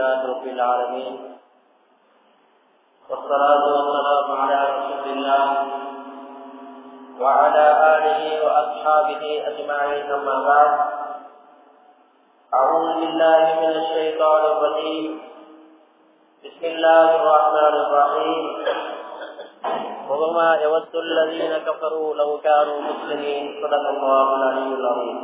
لله رب العالمين والصلاة والسلام على رسول الله وعلى آله وأصحابه أجمعين أما بعد أعوذ بالله من الشيطان الرجيم بسم الله الرحمن الرحيم وما يود الذين كفروا لو كانوا مسلمين صدق الله العلي العظيم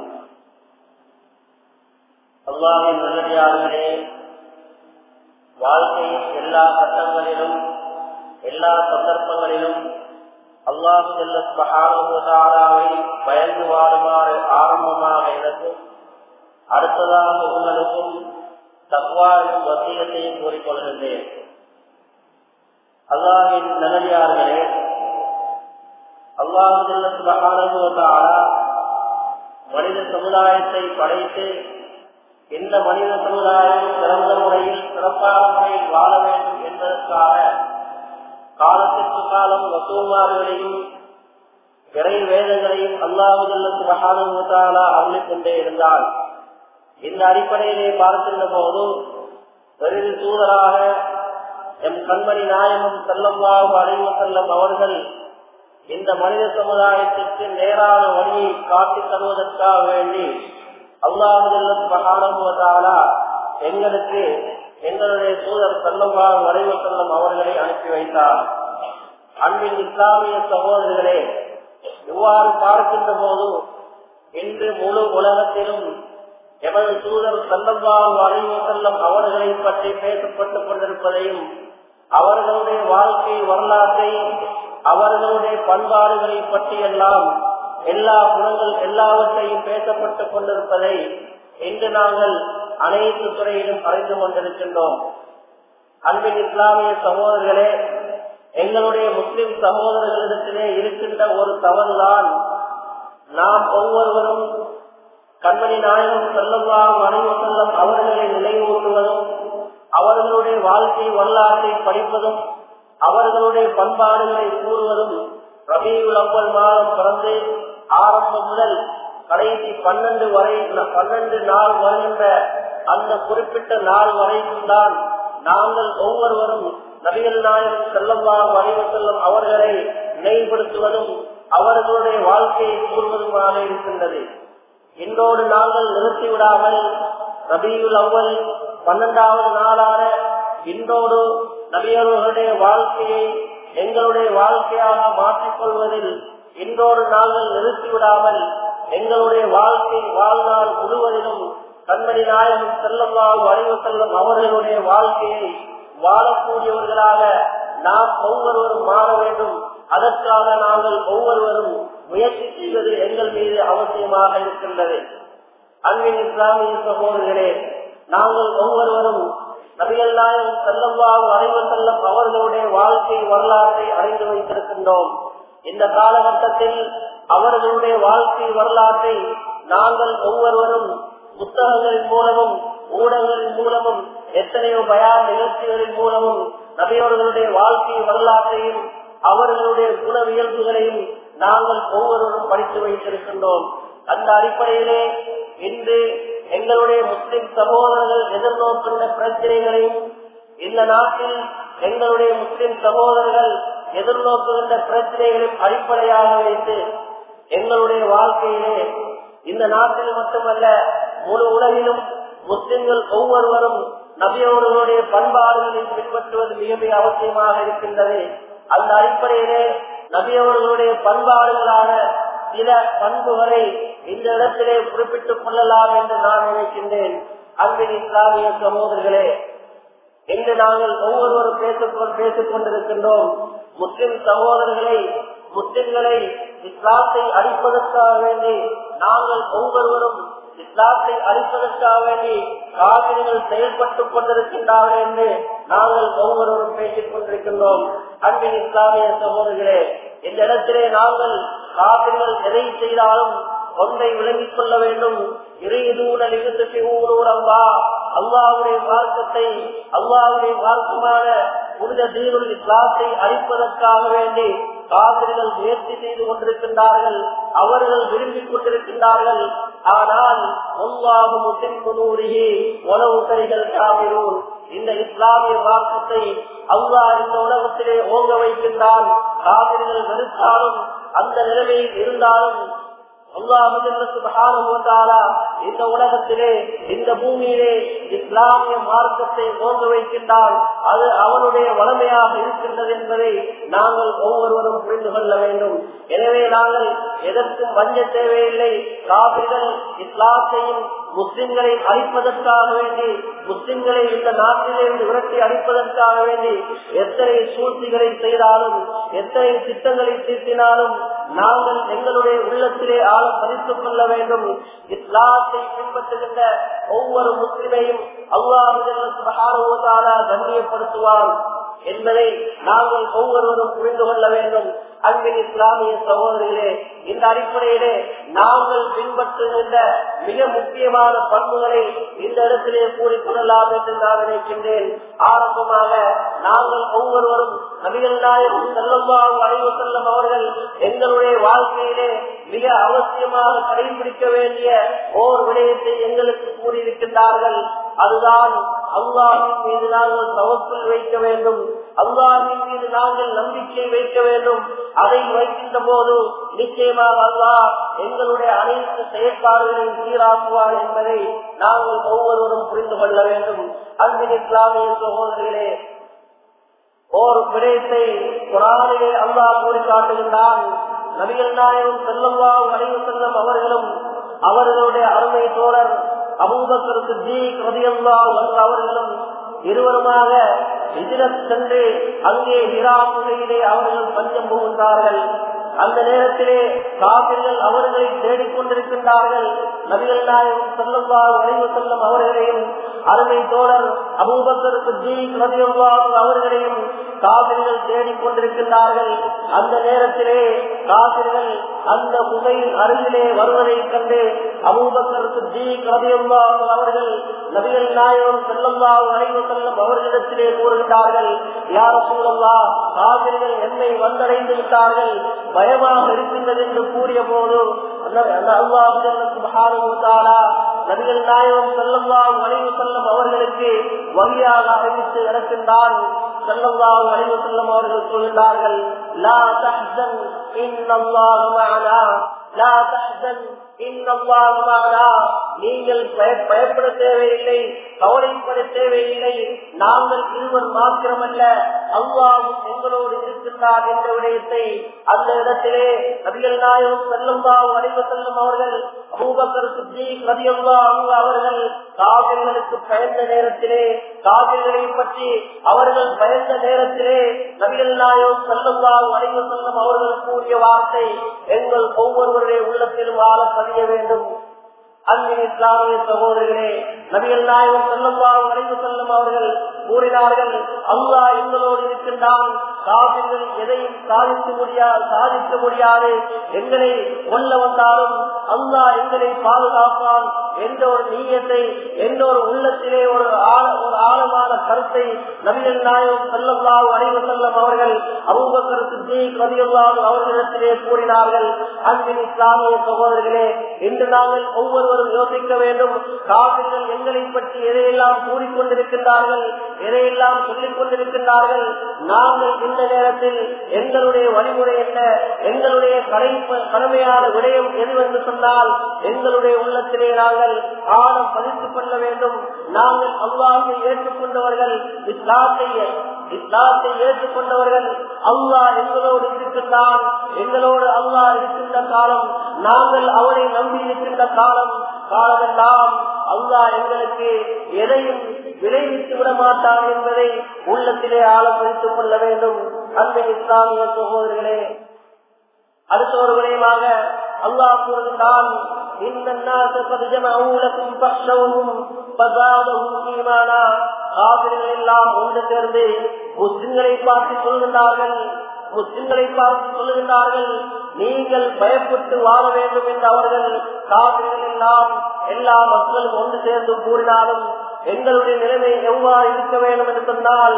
அல்லாஹின் நல்லடியார்களே வாழ்க்கையின் எல்லா கட்டங்களிலும் எல்லா சந்தர்ப்பங்களிலும் அல்லாஹ் செல்லவை பயந்து வாடுமாறு ஆரம்பமாக எனக்கும் அடுத்ததாக உங்களுக்கும் தக்வாவின் வசியத்தையும் கூறிக்கொள்கின்றேன் அல்லாஹின் நல்லடியார்களே அல்லாஹ் செல்லத்துவதாரா மனித சமுதாயத்தை படைத்து எந்த மனித சமுதாயம் சிறந்த முறையில் சிறப்பான முறையில் வாழ வேண்டும் என்பதற்காக காலத்திற்கு காலம் வசூமாறுகளையும் இறை வேதங்களையும் அல்லாஹுல்லத்து மகானுவத்தாலா அருளிக் கொண்டே இருந்தால் இந்த அடிப்படையிலே பார்க்கின்ற போது பெரிது தூதராக எம் கண்மணி நாயகம் செல்லம்வாவு அடைவு செல்லம் அவர்கள் இந்த மனித சமுதாயத்திற்கு நேரான வழியை காட்டித் தருவதற்காக வேண்டி அல்லாஹாலா எங்களுக்கு எங்களுடைய தூதர் செல்லம்மா வரைவு செல்லம் அவர்களை அனுப்பி வைத்தார் அன்பின் இஸ்லாமிய சகோதரர்களே இவ்வாறு பார்க்கின்ற போது இன்று முழு உலகத்திலும் எமது தூதர் செல்லம்மா வரைவு செல்லம் அவர்களை பற்றி பேசப்பட்டுக் கொண்டிருப்பதையும் அவர்களுடைய வாழ்க்கை வரலாற்றை அவர்களுடைய பண்பாடுகளை பற்றியெல்லாம் எல்லா குணங்கள் எல்லாவற்றையும் பேசப்பட்டுக் கொண்டிருப்பதை இன்று நாங்கள் அனைத்து துறையிலும் அறிந்து கொண்டிருக்கின்றோம் அன்பின் இஸ்லாமிய சகோதரர்களே எங்களுடைய முஸ்லிம் சகோதரர்களிடத்திலே இருக்கின்ற ஒரு தவறுதான் நாம் ஒவ்வொருவரும் கண்மணி நாயகம் செல்லவாம் அனைவு செல்லம் அவர்களை நினைவூட்டுவதும் அவர்களுடைய வாழ்க்கை வரலாற்றை படிப்பதும் அவர்களுடைய பண்பாடுகளை கூறுவதும் ரபியுல் அவ்வல் மாதம் பிறந்து ஆரம்பம் முதல் கடைசி பன்னெண்டு வரை பன்னெண்டு நாள் வருகின்ற அந்த குறிப்பிட்ட நாள் வரைக்கும் தான் நாங்கள் ஒவ்வொருவரும் நபிகள் நாயகம் செல்லம்மா வரைவு செல்லும் அவர்களை நினைவுபடுத்துவதும் அவர்களுடைய வாழ்க்கையை கூறுவதுமாக இருக்கின்றது இன்றோடு நாங்கள் நிறுத்திவிடாமல் ரபியுல் அவ்வல் பன்னெண்டாவது நாளான இன்றோடு நபியவர்களுடைய வாழ்க்கையை எங்களுடைய வாழ்க்கையாக மாற்றிக்கொள்வதில் இன்றோடு நாங்கள் நிறுத்திவிடாமல் எங்களுடைய வாழ்க்கை வாழ்நாள் முழுவதிலும் கண்மணி நாயகம் செல்லம்மாள் வரைவு செல்லும் அவர்களுடைய வாழ்க்கையை வாழக்கூடியவர்களாக நாம் ஒவ்வொருவரும் மாற வேண்டும் அதற்காக நாங்கள் ஒவ்வொருவரும் முயற்சி செய்வது எங்கள் மீது அவசியமாக இருக்கின்றது அன்பின் இஸ்லாமிய சகோதரர்களே நாங்கள் ஒவ்வொருவரும் நபிகள் நாயகம் செல்லம்வாவு அறிவு செல்லம் அவர்களுடைய வாழ்க்கை வரலாற்றை அறிந்து வைத்திருக்கின்றோம் இந்த காலகட்டத்தில் அவர்களுடைய வாழ்க்கை வரலாற்றை நாங்கள் ஒவ்வொருவரும் புத்தகங்களின் மூலமும் ஊடகங்களின் மூலமும் எத்தனையோ பயான் நிகழ்ச்சிகளின் மூலமும் நபியவர்களுடைய வாழ்க்கை வரலாற்றையும் அவர்களுடைய குணவியல்புகளையும் நாங்கள் ஒவ்வொருவரும் படித்து வைத்திருக்கின்றோம் அந்த அடிப்படையிலே இன்று எங்களுடைய முஸ்லிம் சகோதரர்கள் எதிர்நோக்கின்ற பிரச்சனைகளையும் இந்த நாட்டில் எங்களுடைய முஸ்லிம் சகோதரர்கள் எதிர்நோக்குகின்ற பிரச்சனைகளையும் அடிப்படையாக வைத்து எங்களுடைய வாழ்க்கையிலே இந்த நாட்டில் மட்டுமல்ல முழு உலகிலும் முஸ்லிம்கள் ஒவ்வொருவரும் நபியவர்களுடைய பண்பாடுகளை பின்பற்றுவது மிக மிக அவசியமாக இருக்கின்றது அந்த அடிப்படையிலே நபியவர்களுடைய பண்பாடுகளான சில பண்புகளை இந்த இடத்திலே குறிப்பிட்டுக் கொள்ளலாம் என்று நான் நினைக்கின்றேன் அன்பின் இஸ்லாமிய சகோதரர்களே இன்று நாங்கள் ஒவ்வொருவரும் பேசிக்கொண்டு பேசிக் கொண்டிருக்கின்றோம் முஸ்லிம் சகோதரர்களை முஸ்லிம்களை இஸ்லாத்தை அடிப்பதற்காக வேண்டி நாங்கள் ஒவ்வொருவரும் இஸ்லாத்தை அழிப்பதற்காக வேண்டி காவிரிகள் செயல்பட்டுக் கொண்டிருக்கின்றார்கள் என்று நாங்கள் ஒவ்வொருவரும் பேசிக் கொண்டிருக்கின்றோம் அன்பின் இஸ்லாமிய சகோதரர்களே இந்த இடத்திலே நாங்கள் காவிரிகள் எதை செய்தாலும் ஒன்றை விளங்கிக் கொள்ள வேண்டும் அல்லா அல்லாவுடைய மார்க்கத்தை அல்லாவுடைய மார்க்கமான புனித தீனுல் இஸ்லாத்தை அழிப்பதற்காக வேண்டி காவிரிகள் முயற்சி செய்து கொண்டிருக்கின்றார்கள் அவர்கள் விரும்பிக் கொண்டிருக்கின்றார்கள் ஆனால் ஒல்லாகும் முத்தின்புனூரிகி உணவு கரிகள் காவிரூர் இந்த இஸ்லாமிய மார்க்கத்தை அல்லாஹ் இந்த உலகத்திலே ஓங்க வைக்கின்றான் காவிரிகள் வெறுத்தாலும் அந்த நிலைமையில் இருந்தாலும் இந்த உலகத்திலே இந்த பூமியிலே இஸ்லாமிய மார்க்கத்தை ஓங்க வைக்கின்றால் அது அவனுடைய வளமையாக இருக்கின்றது என்பதை நாங்கள் ஒவ்வொருவரும் புரிந்து கொள்ள வேண்டும் எனவே நாங்கள் எதற்கும் வஞ்ச தேவையில்லை காவிரிகள் இஸ்லாத்தையும் முஸ்லிம்களை அழிப்பதற்காக வேண்டி முஸ்லிம்களை இந்த நாட்டிலிருந்து விரட்டி அழிப்பதற்காக வேண்டி எத்தனை சூழ்ச்சிகளை செய்தாலும் எத்தனை திட்டங்களை தீர்த்தினாலும் நாங்கள் எங்களுடைய உள்ளத்திலே ஆள பதித்துக் கொள்ள வேண்டும் இஸ்லாத்தை பின்பற்றுகின்ற ஒவ்வொரு முஸ்லிமையும் அல்லாஹால கண்ணியப்படுத்துவான் என்பதை நாங்கள் ஒவ்வொருவரும் புரிந்து கொள்ள வேண்டும் அன்பின் இஸ்லாமிய சகோதரிகளே இந்த அடிப்படையிலே நாங்கள் பின்பற்றுகின்ற மிக முக்கியமான பண்புகளை இந்த இடத்திலே கூறிக்கொள்ளலாம் என்று நான் நினைக்கின்றேன் ஆரம்பமாக நாங்கள் ஒவ்வொருவரும் நபிகள் நாயகம் செல்லம்பாவும் அழைவு செல்லும் அவர்கள் எங்களுடைய வாழ்க்கையிலே மிக அவசியமாக கடைபிடிக்க வேண்டிய ஓர் விடயத்தை எங்களுக்கு கூறியிருக்கின்றார்கள் அதுதான் அல்லாஹின் மீது நாங்கள் தவப்பில் வைக்க வேண்டும் அல்லாஹின் மீது நாங்கள் நம்பிக்கை வைக்க வேண்டும் அதை வைக்கின்ற போது நிச்சயமாக அல்லாஹ் எங்களுடைய அனைத்து செயற்பாடுகளையும் சீராக்குவார் என்பதை நாங்கள் ஒவ்வொருவரும் புரிந்து கொள்ள வேண்டும் அன்பின் இஸ்லாமிய சகோதரிகளே ஓர் விடயத்தை குரானிலே அல்லாஹ் கூறி காட்டுகின்றான் நபிகள் நாயகம் செல்லல்லா அனைவு செல்லும் அவர்களும் அவர்களுடைய அருமை தோழர் அபூபக்கர் சித்திக் ரதியல்லா அவர்களும் இருவருமாக எதிரத் சென்று அங்கே ஹிரா முறையிலே அவர்கள் பஞ்சம் புகுந்தார்கள் அந்த நேரத்திலே காவிர்கள் அவர்களை தேடிக்கொண்டிருக்கின்றார்கள் நபிகள் நாயகம் செல்லல்லா வரைவு செல்லும் அவர்களையும் அருமை தோழர் அபூபக்கருக்கு ஜி ரதியல்லாஹு அவர்களையும் காவிர்கள் தேடிக்கொண்டிருக்கின்றார்கள் அந்த நேரத்திலே காவிர்கள் அந்த குகையின் அருகிலே வருவதைக் கண்டு அபூபக்கருக்கு ஜி ரதியல்லாஹு அவர்கள் நபிகள் நாயகம் செல்லல்லா வரைவு செல்லும் அவர்களிடத்திலே கூறுகின்றார்கள் யார சூழல்லா காவிர்கள் என்னை வந்தடைந்து விட்டார்கள் பயமாக இருக்கின்றது என்று கூறிய போது நபிகள் நாயகம் செல்லம்வா வளைவு செல்லும் அவர்களுக்கு வழியாக அறிவித்து நடக்கின்றான் செல்லம்வா வளைவு செல்லும் அவர்கள் சொல்கின்றார்கள் லா தஹ்சன் இன்னல்லாஹு மஅனா லா தஹ்சன் இன்னல்லாஹு மஅனா நீங்கள் பயப்பட தேவையில்லை கவலைப்பட தேவையில்லை நாங்கள் இருவர் மாத்திரமல்ல அல்லாவும் எங்களோடு இருக்கின்றார் என்ற விடயத்தை அந்த இடத்திலே நபிகள் நாயகம் செல்லம்பா வரைவு செல்லும் அவர்கள் அபூபக்கருக்கு ஜி கதியல்லா அவர்கள் காவிர்களுக்கு பயந்த நேரத்திலே காவிர்களை பற்றி அவர்கள் பயந்த நேரத்திலே நபிகள் நாயகம் செல்லம்பா வரைவு செல்லும் அவர்கள் கூறிய வார்த்தை எங்கள் ஒவ்வொருவருடைய உள்ளத்திலும் ஆள பதிய வேண்டும் அன்பின் இஸ்லாமிய சகோதரர்களே நபிகள் நாயகம் செல்லம்பா வரைவு செல்லும் அவர்கள் கூறினார்கள் அல்லா எங்களோடு இருக்கின்றான் காவிர்கள் எதையும் சாதிக்க முடியாது சாதிக்க முடியாது எங்களை கொல்ல வந்தாலும் அல்லா எங்களை பாதுகாப்பான் என்ற ஒரு நீயத்தை என்ற ஒரு உள்ளத்திலே ஒரு ஆழ ஒரு ஆழமான கருத்தை நபிகள் நாயகம் செல்லல்லா அறிவு செல்லும் அவர்கள் அபூபக்கருக்கு ஜி கதியல்லாவும் அவர்களிடத்திலே கூறினார்கள் அன்பின் இஸ்லாமிய சகோதரர்களே இன்று நாங்கள் ஒவ்வொருவரும் யோசிக்க வேண்டும் காவிர்கள் எங்களை பற்றி எதையெல்லாம் கூறிக்கொண்டிருக்கின்றார்கள் எதையெல்லாம் சொல்லிக் கொண்டிருக்கின்றார்கள் நாங்கள் இந்த நேரத்தில் எங்களுடைய வழிமுறை என்ன எங்களுடைய கடை கடமையான விடயம் எதுவென்று சொன்னால் எங்களுடைய உள்ளத்திலே நாங்கள் ஆழம் பதித்துக் கொள்ள வேண்டும் நாங்கள் அல்லாஹை ஏற்றுக்கொண்டவர்கள் இஸ்லாத்தை இஸ்லாத்தை ஏற்றுக்கொண்டவர்கள் அல்லாஹ் எங்களோடு இருக்கின்றான் எங்களோடு அல்லாஹ் இருக்கின்ற காலம் நாங்கள் அவனை நம்பி இருக்கின்ற காலம் காலமெல்லாம் அல்லாஹ் எங்களுக்கு எதையும் விளைவித்து விட மாட்டான் என்பதை உள்ளத்திலே ஆழப்படுத்திக் கொள்ள வேண்டும் அன்பின் இஸ்லாமிய சகோதரர்களே அடுத்த ஒரு விடயமாக அல்லாஹ் கூறுகின்றான் இந்த எல்லாம் ஒன்று சேர்ந்து முஸ்லிம்களை பார்த்து சொல்கின்றார்கள் முஸ்லிம்களை பார்த்து சொல்லுகின்றார்கள் நீங்கள் பயப்பட்டு வாழ வேண்டும் என்று அவர்கள் காவிரிகள் எல்லாம் எல்லா மக்களும் ஒன்று சேர்ந்து கூறினாலும் எங்களுடைய நிலைமை எவ்வாறு இருக்க வேண்டும் என்று சொன்னால் சொன்னால்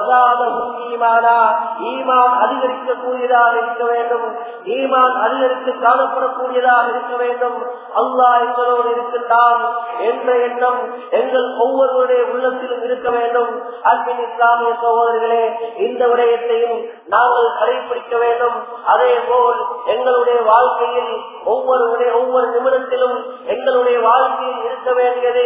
ஈமான் அதிகரிக்கக்கூடியதாக இருக்க வேண்டும் ஈமான் அதிகரித்து காணப்படக்கூடியதாக இருக்க வேண்டும் அல்லாஹ் எங்களோடு இருக்கின்றான் என்ற எண்ணம் எங்கள் ஒவ்வொருவருடைய உள்ளத்திலும் இருக்க வேண்டும் அன்பின் இஸ்லாமிய சகோதரர்களே இந்த விடயத்தையும் நாங்கள் கடைபிடிக்க வேண்டும் அதே போல் எங்களுடைய வாழ்க்கையில் ஒவ்வொரு ஒவ்வொரு நிமிடத்திலும் எங்களுடைய வாழ்க்கையில் இருக்க வேண்டியது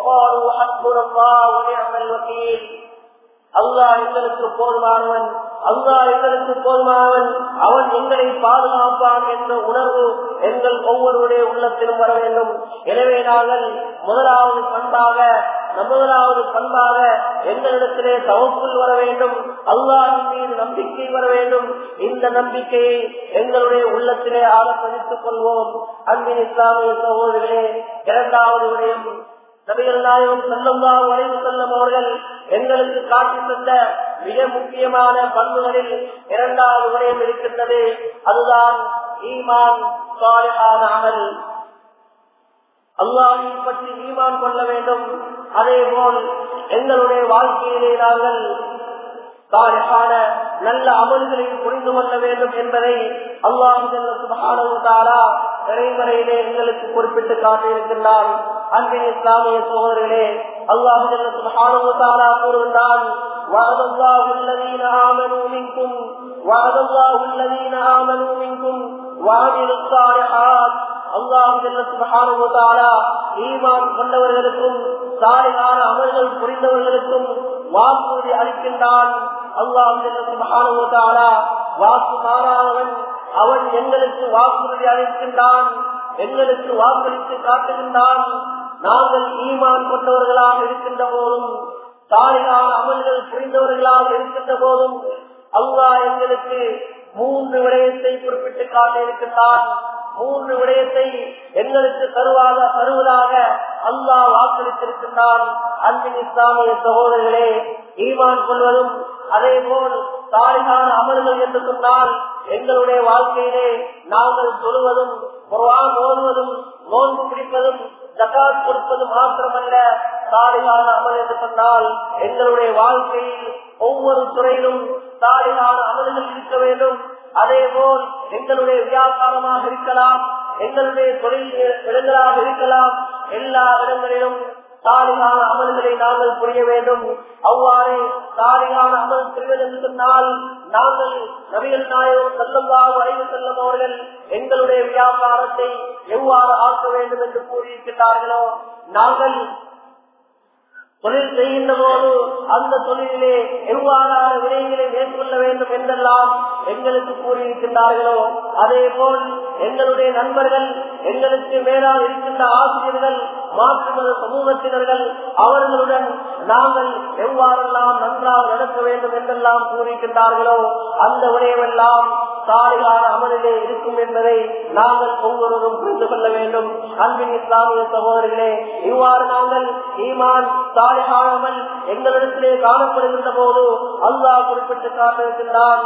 அல்லாஹ் எங்களுக்கு போதுமானவன் அல்லாஹ் எங்களுக்கு போதுமானவன் அவன் எங்களை பாதுகாப்பான் என்ற உணர்வு எங்கள் ஒவ்வொருடைய உள்ளத்திலும் வர வேண்டும் எனவே நாங்கள் முதலாவது பண்பாக முதலாவது பண்பாக எங்களிடத்திலே தவப்புள் வர வேண்டும் அல்லாஹின் மீது நம்பிக்கை வர வேண்டும் இந்த நம்பிக்கையை எங்களுடைய உள்ளத்திலே ஆக பதித்துக் கொள்வோம் அன்பின் இஸ்லாமிய சகோதரர்களே இரண்டாவது விடயம் நபிகள் நாயகம் செல்லம்மா வளைவு செல்லும் அவர்கள் எங்களுக்கு காட்டி தந்த மிக முக்கியமான பண்புகளில் இரண்டாவது விடயம் இருக்கின்றது அதுதான் ஈமான் சாலிஹான அமல் அல்லாஹை பற்றி ஈமான் கொள்ள வேண்டும் அதே போல் எங்களுடைய வாழ்க்கையிலே நாங்கள் சாலிஹான நல்ல அமல்களை புரிந்து கொள்ள வேண்டும் என்பதை அல்லாஹாரா இறைவரையிலே எங்களுக்கு குறிப்பிட்டு காட்டியிருக்கின்றான் அன்பின் இஸ்லாமிய சோதர்களே அல்லாஹாரா கூறுகின்றான் وعد الله الذين آمنوا منكم وعد الله الذين آمنوا منكم وعملوا الصالحات ஈமான் கொண்டவர்களுக்கும் சாலையான அமல்கள் புரிந்தவர்களுக்கும் வாக்குறுதி அளிக்கின்றான் அல்லாஹ் வாக்கு மாறாதவன் அவன் எங்களுக்கு வாக்குறுதி அளிக்கின்றான் எங்களுக்கு வாக்களித்து காட்டுகின்றான் நாங்கள் ஈமான் கொண்டவர்களாக இருக்கின்ற போதும் சாலையான அமல்கள் புரிந்தவர்களாக இருக்கின்ற போதும் அல்லாஹ் எங்களுக்கு மூன்று விடயத்தை குறிப்பிட்டு காட்ட இருக்கின்றான் மூன்று விடயத்தை எங்களுக்கு தருவாக தருவதாக அல்லாஹ் வாக்களித்திருக்கின்றான் அன்பின் இஸ்லாமிய சகோதரர்களே ஈமான் கொள்வதும் அதே போல் சாலிகான அமல்கள் என்று சொன்னால் எங்களுடைய வாழ்க்கையிலே நாங்கள் சொல்வதும் குர்ஆன் ஓதுவதும் நோன்பு பிடிப்பதும் ஜகாத் கொடுப்பது மாத்திரமல்ல சாலிகான அமல் என்று சொன்னால் எங்களுடைய வாழ்க்கையில் ஒவ்வொரு துறையிலும் சாலிகான அமல்கள் இருக்க வேண்டும் அதே போல் எங்களுடைய வியாபாரமாக இருக்கலாம் எங்களுடைய தொழில் இடங்களாக இருக்கலாம் எல்லா இடங்களிலும் சாலிகான அமல்களை நாங்கள் புரிய வேண்டும் அவ்வாறு சாலிகான அமல் செய்வது என்று சொன்னால் நாங்கள் நபிகள் நாயகம் செல்லவாக அறிவு செல்லும் அவர்கள் எங்களுடைய வியாபாரத்தை எவ்வாறு ஆக்க வேண்டும் என்று கூறியிருக்கிறார்களோ நாங்கள் தொழில் செய்கின்ற போது அந்த தொழிலிலே எவ்வாறான விடயங்களை மேற்கொள்ள வேண்டும் என்றெல்லாம் எங்களுக்கு கூறியிருக்கின்றார்களோ அதே போல் எங்களுடைய நண்பர்கள் எங்களுக்கு மேலால் இருக்கின்ற ஆசிரியர்கள் மாற்று மத சமூகத்தினர்கள் அவர்களுடன் நாங்கள் எவ்வாறெல்லாம் நன்றாக நடக்க வேண்டும் என்றெல்லாம் கூறியிருக்கின்றார்களோ அந்த விடயமெல்லாம் சாலையான அமலிலே இருக்கும் என்பதை நாங்கள் ஒவ்வொருவரும் புரிந்து கொள்ள வேண்டும் அன்பின் இஸ்லாமிய சகோதரர்களே இவ்வாறு நாங்கள் ஈமான் சாலையாமல் எங்களிடத்திலே காணப்படுகின்ற போது அல்லாஹ் குறிப்பிட்டு காட்டிருக்கின்றான்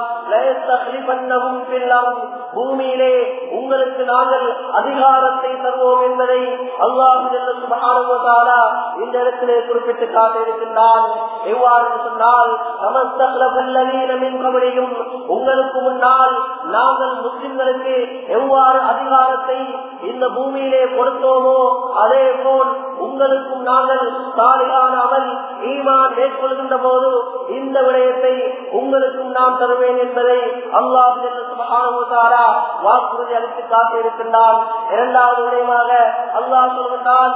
பூமியிலே உங்களுக்கு நாங்கள் அதிகாரத்தை தருவோம் என்பதை அல்லாஹ் இந்த இடத்திலே குறிப்பிட்டு காட்டியிருக்கின்றான் எவ்வாறு சொன்னால் கபடியும் உங்களுக்கு முன்னால் நாங்கள் முஸ்லிம்களுக்கு எவ்வாறு அதிகாரத்தை இந்த பூமியிலே கொடுத்தோமோ அதே போல் உங்களுக்கும் நாங்கள் சாலையான அமல் ஈமான் மேற்கொள்கின்ற போது இந்த விடயத்தை உங்களுக்கும் நான் தருவேன் என்பதை அல்லாஹ் வாக்குறுதி அளித்து காட்டியிருக்கின்றான் இரண்டாவது விடயமாக அல்லாஹ் சொல்கின்றான்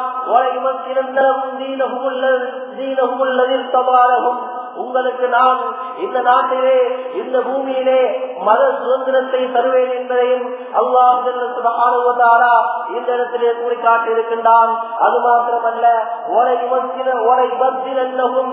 உங்களுக்கு நான் இந்த நாட்டிலே இந்த பூமியிலே மத சுதந்திரத்தை தருவேன் என்பதையும் அல்லாஹ் இந்த இடத்திலே கூறி காட்டியிருக்கின்றான் அது மாத்திரமல்ல ஓலை மத்தின ஓலை பத்திரன்னகும்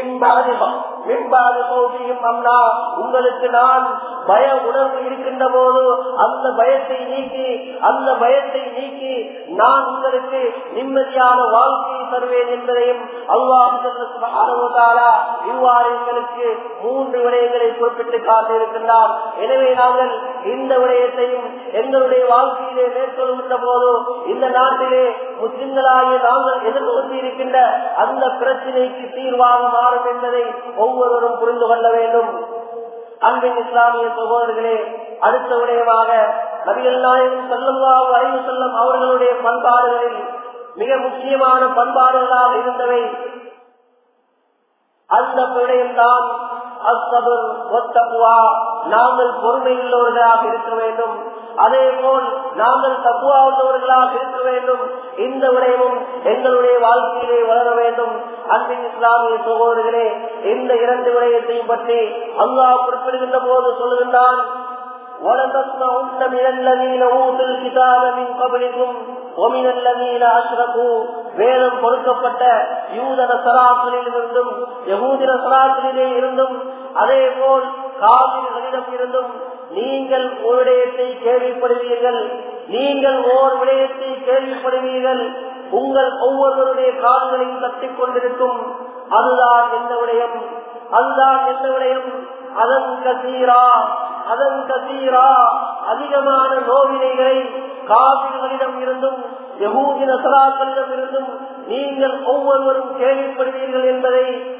அம்னா உங்களுக்கு நான் பய உணர்வு இருக்கின்ற போது அந்த பயத்தை நீக்கி அந்த பயத்தை நீக்கி நான் உங்களுக்கு நிம்மதியான வாழ்க்கையை தருவேன் என்பதையும் அல்லாஹ் இவ்வாறு அவ்வாறு எங்களுக்கு மூன்று விடயங்களை குறிப்பிட்டு காட்டியிருக்கின்றார் எனவே நாங்கள் இந்த விடயத்தையும் எங்களுடைய வாழ்க்கையிலே மேற்கொள்கின்ற போது இந்த நாட்டிலே முஸ்லிம்களாகிய நாங்கள் எதிர்நோக்கி இருக்கின்ற அந்த பிரச்சனைக்கு தீர்வாக மாறும் என்பதை ஒவ்வொருவரும் புரிந்து கொள்ள வேண்டும் அன்பின் இஸ்லாமிய சகோதரர்களே அடுத்த விடயமாக நபிகள் நாயகம் செல்லம்வாவு அறிவு செல்லும் அவர்களுடைய பண்பாடுகளில் மிக முக்கியமான பண்பாடுகளாக இருந்தவை அந்த விடயம்தான் அஸ்தபர் ஒத்தப்புவா நாங்கள் பொறுமையுள்ளவர்களாக இருக்க வேண்டும் அதே போல் நாங்கள் தப்புவா உள்ளவர்களாக இருக்க வேண்டும் இந்த விடயமும் எங்களுடைய வாழ்க்கையிலே வளர வேண்டும் அன்பின் இஸ்லாமிய சகோதரர்களே இந்த இரண்டு விடயத்தையும் பற்றி அல்லாஹ் குறிப்பிடுகின்ற போது சொல்லுகின்றான் وَلَتَسْمَعُنَّ مِنَ الَّذِينَ أُوتُوا الْكِتَابَ مِنْ قَبْلِكُمْ وَمِنَ الَّذِينَ أَشْرَكُوا வேதம் கொடுக்கப்பட்ட யூதன சராக்களில் இருந்தும் யகூதின சராக்களிலே இருந்தும் அதே போல் காவிரிகளிடம் இருந்தும் நீங்கள் ஒரு விடயத்தை கேள்விப்படுவீர்கள் நீங்கள் ஓர் விடயத்தை கேள்விப்படுவீர்கள் உங்கள் ஒவ்வொருவருடைய கால்களையும் தட்டிக் கொண்டிருக்கும் அதுதான் எந்த விடயம் அதுதான் எந்த விடயம் அதன் கசீரா அதன் கசீரா அதிகமான நோவினைகளை காவிரிகளிடம் இருந்தும் யகூதி நசராக்களிடம் இருந்தும் நீங்கள் ஒவ்வொருவரும் கேள்விப்படுவீர்கள் என்பதை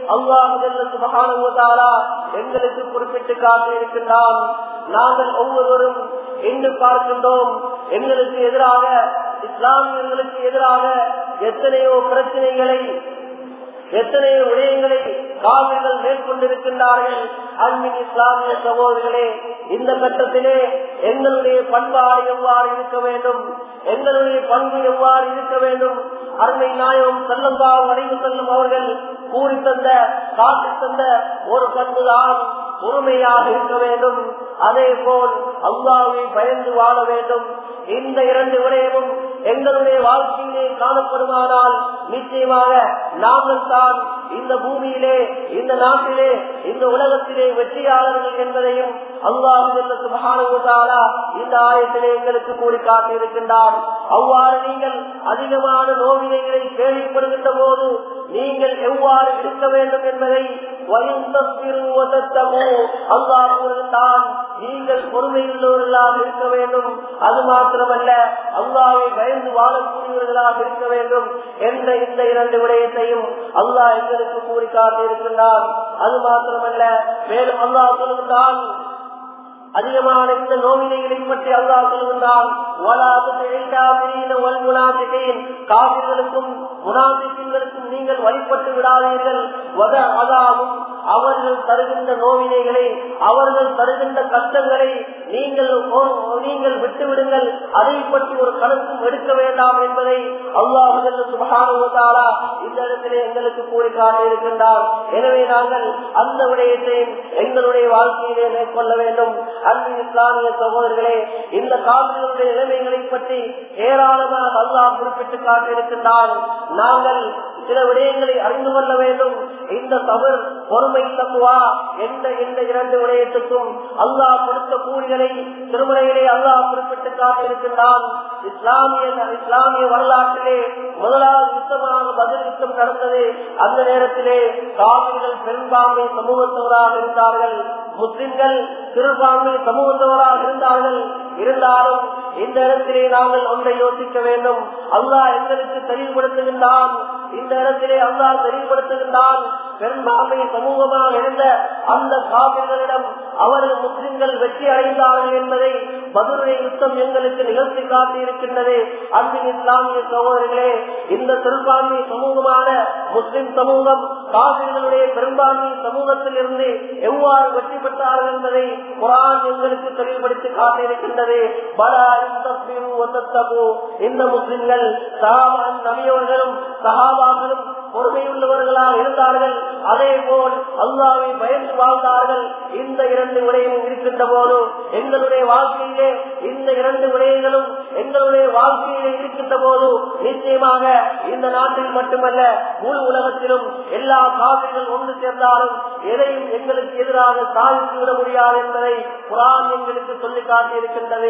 அல்லாஹாலா எங்களுக்கு குறிப்பிட்டு காட்டியிருக்கின்றான் நாங்கள் ஒவ்வொருவரும் என்று பார்க்கின்றோம் எங்களுக்கு எதிராக இஸ்லாமியர்களுக்கு எதிராக எத்தனையோ பிரச்சனைகளை எத்தனையோ விடயங்களை காவிர்கள் மேற்கொண்டிருக்கின்றார்கள் அன்பின் இஸ்லாமிய சகோதரர்களே இந்த கட்டத்திலே எங்களுடைய பண்பாடு எவ்வாறு இருக்க வேண்டும் எங்களுடைய பண்பு எவ்வாறு இருக்க வேண்டும் அருமை நாயகம் செல்லம்பா வரைவு செல்லும் அவர்கள் கூறி தந்த காட்டி தந்த ஒரு பண்புதான் பொறுமையாக இருக்க வேண்டும் அதே போல் அல்லாவை பயந்து வாழ வேண்டும் இந்த இரண்டு விடயமும் எங்களுடைய வாழ்க்கையிலே காணப்படுமானால் நிச்சயமாக நாங்கள் தான் இந்த பூமியிலே இந்த நாட்டிலே இந்த உலகத்திலே வெற்றியாளர்கள் என்பதையும் அல்லாஹாலா இந்த ஆயத்திலே எங்களுக்கு கூறி காட்டியிருக்கின்றார் அவ்வாறு நீங்கள் அதிகமான நோவினைகளை கேள்விப்படுகின்ற போது நீங்கள் எவ்வாறு இருக்க வேண்டும் என்பதை அல்லாஹ் கூறுகின்றான் நீங்கள் பொறுமையுள்ளவர்களாக இருக்க வேண்டும் அது மாத்திரமல்ல அல்லாவை பயந்து வாழக்கூடியவர்களாக இருக்க வேண்டும் என்ற இந்த இரண்டு விடயத்தையும் அல்லாஹ் எங்களுக்கு கூறி காட்டியிருக்கின்றான் அது மாத்திரமல்ல மேலும் அல்லாஹ் சொல்லுகின்றான் அதிகமான இந்த நோவினைகளை பற்றி அல்லா சொல்கின்றான் காவிர்களுக்கும் முனாபிகளுக்கும் நீங்கள் வழிபட்டு விடாதீர்கள் அதாவும் அவர்கள் தருகின்ற நோவினைகளை அவர்கள் தருகின்ற கஷ்டங்களை நீங்கள் நீங்கள் விட்டுவிடுங்கள் அதை பற்றி ஒரு கணக்கும் எடுக்க வேண்டாம் என்பதை அல்லாஹு சுபகானுவதாலா இந்த இடத்திலே எங்களுக்கு கூறி காட்டியிருக்கின்றார் எனவே நாங்கள் அந்த விடயத்தை எங்களுடைய வாழ்க்கையிலே மேற்கொள்ள வேண்டும் அன்பு இஸ்லாமிய சகோதரர்களே இந்த காவிரிகளுடைய நிலைமைகளை பற்றி ஏராளமாக அல்லாஹ் குறிப்பிட்டு காட்டியிருக்கின்றான் நாங்கள் சில விடயங்களை அறிந்து கொள்ள வேண்டும் இந்த தவறு பொறுமை தப்புவா என்ற இந்த இரண்டு விடயத்துக்கும் அல்லாஹ் கொடுத்த கூலிகளை திருமலையிலே அல்லாஹ் குறிப்பிட்டு காட்டியிருக்கின்றான் இஸ்லாமிய இஸ்லாமிய வரலாற்றிலே முதலாவது யுத்தமாக பதில் யுத்தம் நடந்தது அந்த நேரத்திலே காவிரிகள் பெரும்பான்மை சமூகத்தவராக இருந்தார்கள் முஸ்லிம்கள் சிறுபான்மை சமூகத்தவராக இருந்தார்கள் இருந்தாலும் இந்த இடத்திலே நாங்கள் ஒன்றை யோசிக்க வேண்டும் அல்லாஹ் எங்களுக்கு தெளிவுபடுத்துகின்றான் இந்த இடத்திலே அல்லாஹ் தெளிவுபடுத்துகின்றான் பெரும்பான்மை சமூகமாக இருந்த அந்த காவிர்களிடம் அவர்கள் முஸ்லிம்கள் வெற்றி அடைந்தார்கள் என்பதை மதுரை யுத்தம் எங்களுக்கு நிகழ்த்தி காட்டியிருக்கின்றது அன்பின் இஸ்லாமிய சகோதரர்களே இந்த சிறுபான்மை சமூகமான முஸ்லிம் சமூகம் காவிர்களுடைய பெரும்பான்மை சமூகத்தில் இருந்து எவ்வாறு வெற்றி பெற்றார்கள் என்பதை குரான் எங்களுக்கு தெளிவுபடுத்தி காட்டியிருக்கின்றது பலா இந்த முஸ்லிம்கள் நபியவர்களும் சகாபாக்களும் பொறுமையுள்ளவர்களாக இருந்தார்கள் அதே போல் அல்லாவை பயந்து வாழ்ந்தார்கள் இந்த இரண்டு விடயமும் இருக்கின்ற போது எங்களுடைய வாழ்க்கையிலே இந்த இரண்டு விடயங்களும் எங்களுடைய வாழ்க்கையிலே இருக்கின்ற போது நிச்சயமாக இந்த நாட்டில் மட்டுமல்ல முழு உலகத்திலும் எல்லா காவிரிகள் ஒன்று சேர்ந்தாலும் எதையும் எங்களுக்கு எதிராக சாதித்து விட முடியாது என்பதை குரான் எங்களுக்கு சொல்லி காட்டியிருக்கின்றது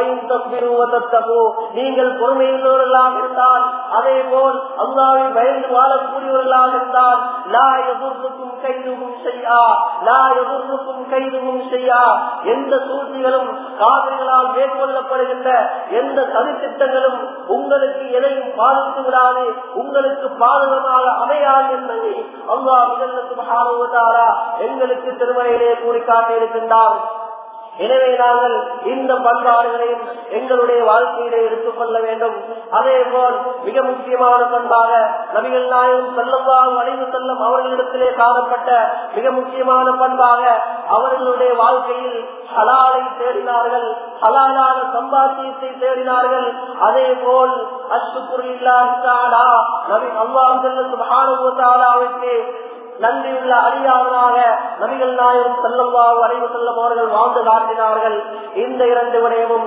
நீங்கள் பொறுமையுள்ளவர்களாக இருந்தால் அதே போல் அல்லாவை பயந்து வாழக்கூடியவர்களாக இருந்தால் லா எதிர்க்கும் கைதுவும் செய்யா லா எதிர்க்கும் கைதுவும் செய்யா எந்த சூழ்ச்சிகளும் காவிரிகளால் மேற்கொள்ளப்படுகின்ற எந்த சதித்திட்டங்களும் உங்களுக்கு எதையும் பாதித்து விடாது உங்களுக்கு பாதகமாக அமையாது என்பதை அல்லா முதல்ல எங்களுக்கு திருமலையிலே கூறி காட்டியிருக்கின்றார் எனவே நாங்கள் இந்த பண்பாடுகளையும் எங்களுடைய வாழ்க்கையிலே எடுத்துக் கொள்ள வேண்டும் அதே போல் மிக முக்கியமான பண்பாக நபிகள் நாயகம் செல்லவாக அழிவு செல்லும் அவர்களிடத்திலே காணப்பட்ட மிக முக்கியமான பண்பாக அவர்களுடைய வாழ்க்கையில் ஹலாலை தேடினார்கள் ஹலாலான சம்பாத்தியத்தை தேடினார்கள் அதே போல் அஷ்டுக்குரில்லா நபி அல்லாஹ் சுபானுக்கு நன்றியுள்ள அடியாளராக நபிகள் நாயகம் செல்லவா வரைவு செல்லும் அவர்கள் வாழ்ந்து காட்டினார்கள் இந்த இரண்டு விடயமும்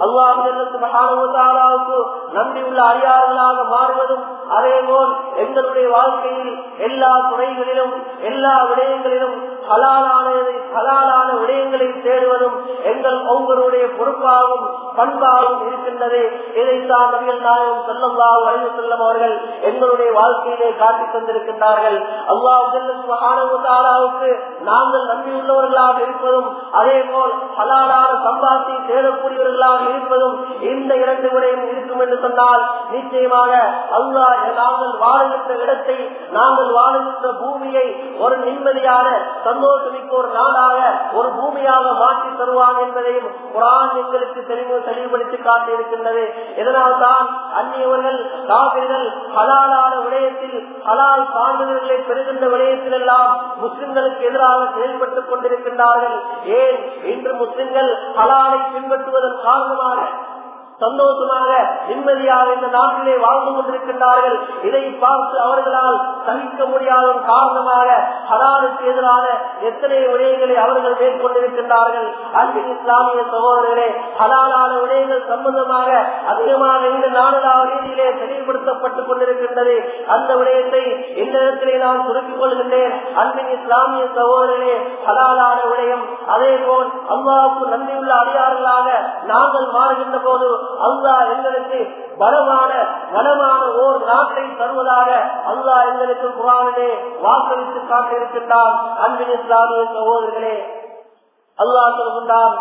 அல்லாஹுக்கு நன்றியுள்ள அடியார்களாக மாறுவதும் அதே போல் எங்களுடைய வாழ்க்கையில் எல்லா துறைகளிலும் எல்லா விடயங்களிலும் ஹலாலானதை ஹலாலான விடயங்களை தேடுவதும் எங்கள் ஒவ்வொருடைய பொறுப்பாகவும் பண்பாகவும் இருக்கின்றது இதைத்தான் நபிகள் நாயகம் செல்லவா வரைவு செல்லும் அவர்கள் எங்களுடைய வாழ்க்கையிலே காட்டித் தந்திருக்கின்றார்கள் அல்லாஹ் மகானவுக்கு நாங்கள் நம்பியுள்ளவர்களாக இருப்பதும் அதே போல் ஹலாலான சம்பாத்தி தேடக்கூடியவர்களாக இருப்பதும் இந்த இரண்டு விடையும் இருக்கும் என்று சொன்னால் நிச்சயமாக அல்லா நாங்கள் வாழுகின்ற இடத்தை நாங்கள் வாழுகின்ற பூமியை ஒரு நிம்மதியான சந்தோஷமிக்க ஒரு நாடாக ஒரு பூமியாக மாற்றி தருவான் என்பதையும் குரான் எங்களுக்கு தெளிவு தெளிவுபடுத்தி காட்டியிருக்கின்றது இதனால் தான் அந்நியவர்கள் காவிரிகள் ஹலாலான விடயத்தில் ஹலால் சான்றிதழ்களை பெறுகின்ற விடயத்தில் எல்லாம் முஸ்லிம்களுக்கு எதிராக செயல்பட்டுக் கொண்டிருக்கின்றார்கள் ஏன் இன்று முஸ்லிம்கள் ஹலாலை பின்பற்றுவதன் காரணமாக சந்தோஷமாக நிம்மதியாக இந்த நாட்டிலே வாழ்ந்து கொண்டிருக்கின்றார்கள் இதை பார்த்து அவர்களால் சகிக்க முடியாத காரணமாக ஹலாலுக்கு எதிரான எத்தனை விடயங்களை அவர்கள் மேற்கொண்டிருக்கின்றார்கள் அன்பின் இஸ்லாமிய சகோதரர்களே ஹலாலான விடயங்கள் சம்பந்தமாக அதிகமாக இந்த நாடுலா ரீதியிலே தெளிவுபடுத்தப்பட்டுக் கொண்டிருக்கின்றது அந்த விடயத்தை இந்த இடத்திலே நான் சுருக்கிக் கொள்கின்றேன் அன்பின் இஸ்லாமிய சகோதரர்களே ஹலாலான விடயம் அதே போல் அல்லாவுக்கு நன்றியுள்ள அடியார்களாக நாங்கள் மாறுகின்ற போது அல்லாஹ் எங்களுக்கு பலமான வளமான ஓர் நாட்டை தருவதாக அல்லாஹ் எங்களுக்கு குரானிலே வாக்களித்து காட்டியிருக்கின்றார் அன்பின் இஸ்லாமிய சகோதரர்களே அல்லாஹ் சொல்கின்றான்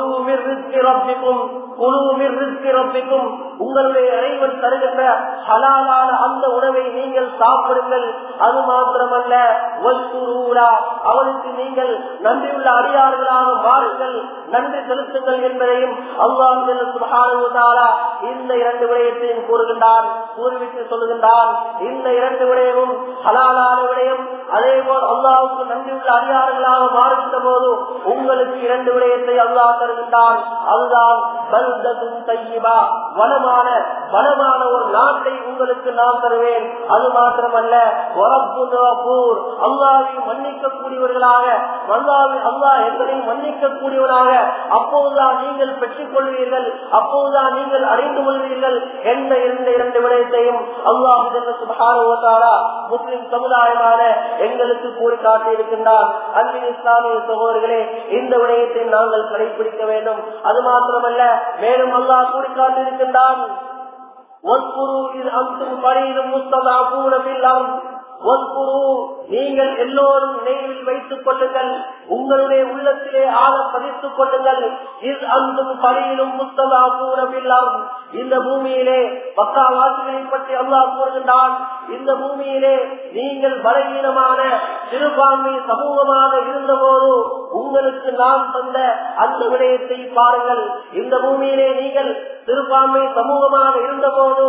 ரப்பிக்கும் உங்களுடைய இறைவன் தருகின்ற ஹலாலான அந்த உணவை நீங்கள் சாப்பிடுங்கள் அது மாத்திரமல்ல அவனுக்கு நீங்கள் நன்றியுள்ள அடியார்களாக மாறுங்கள் நன்றி செலுத்துங்கள் என்பதையும் அல்லாஹ் இந்த இரண்டு விடயத்தையும் கூறுகின்றான் கூறிவிட்டு சொல்லுகின்றான் இந்த இரண்டு விடயமும் ஹலாலான விடயம் அதே போல் அல்லாவுக்கு நன்றியுள்ள அடியார்களாக மாறுகின்ற போது உங்களுக்கு இரண்டு விடயத்தை அல்லாஹ் தருகின்றான் அதுதான் தையிபா வளமான வளமான ஒரு நாட்டை உங்களுக்கு நான் தருவேன் அது மாத்திரமல்ல அல்லாவை மன்னிக்கக்கூடியவர்களாக அல்லாவை அல்லாஹ் என்பதை மன்னிக்கக்கூடியவராக அப்போதுதான் நீங்கள் பெற்றுக் கொள்வீர்கள் அப்போதுதான் நீங்கள் அறிந்து கொள்வீர்கள் என்ற இரண்டு இரண்டு விடயத்தையும் அல்லாஹ் முஸ்லிம் சமுதாயமான எங்களுக்கு கூறி காட்டியிருக்கின்றார் அன்பின் இஸ்லாமிய சகோதரர்களே இந்த விடயத்தை நாங்கள் கடைபிடிக்க வேண்டும் அது மாத்திரமல்ல மேலும் அல்லாஹ் கூறி காட்டியிருக்கின்றான் நீங்கள் எல்லோரும் நினைவில் வைத்துக் கொள்ளுங்கள் உங்களுடைய உள்ளத்திலே ஆழ பதித்துக் கொள்ளுங்கள் இது அந்தும் பணியிலும் முஸ்தலா கூறவில்லாம் இந்த பூமியிலே பக்காவாசிகளை பற்றி அல்லாஹ் கூறுகின்றான் இந்த பூமியிலே நீங்கள் பலகீனமான சிறுபான்மை சமூகமாக இருந்தபோது உங்களுக்கு நான் தந்த அந்த விடயத்தை பாருங்கள் இந்த பூமியிலே நீங்கள் சிறுபான்மை சமூகமாக இருந்தபோது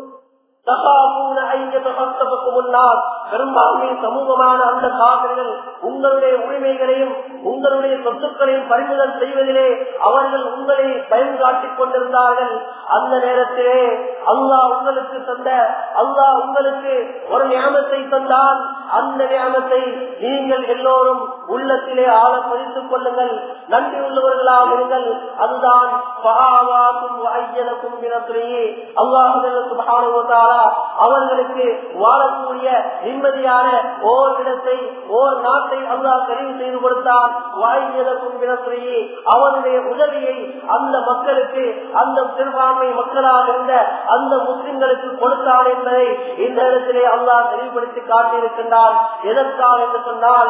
முன்னால் பெரும்பான்மை சமூகமான அந்த காவிரிகள் உங்களுடைய உரிமைகளையும் உங்களுடைய சொத்துக்களையும் பறிமுதல் செய்வதிலே அவர்கள் உங்களை பயம் காட்டிக் கொண்டிருந்தார்கள் அந்த நேரத்திலே அல்லாஹ் உங்களுக்கு தந்த அல்லாஹ் உங்களுக்கு ஒரு ஞாபகத்தை தந்தால் அந்த ஞாபகத்தை நீங்கள் எல்லோரும் உள்ளத்திலே ஆழ பதித்துக் கொள்ளுங்கள் நன்றி உள்ளவர்களாக இருங்கள் அதுதான் அல்லாஹு அவர்களுக்கு வாழக்கூடிய நிம்மதியான ஓர் இடத்தை ஓர் நாட்டை அல்லாஹ் தெரிவு செய்து கொடுத்தான் வாய்ந்ததற்கும் வினசுரையே அவனுடைய உதவியை அந்த மக்களுக்கு அந்த சிறுபான்மை மக்களாக இருந்த அந்த முஸ்லிம்களுக்கு கொடுத்தான் என்பதை இந்த இடத்திலே அல்லாஹ் தெளிவுபடுத்தி காட்டியிருக்கின்றான் எதற்காக என்று சொன்னால்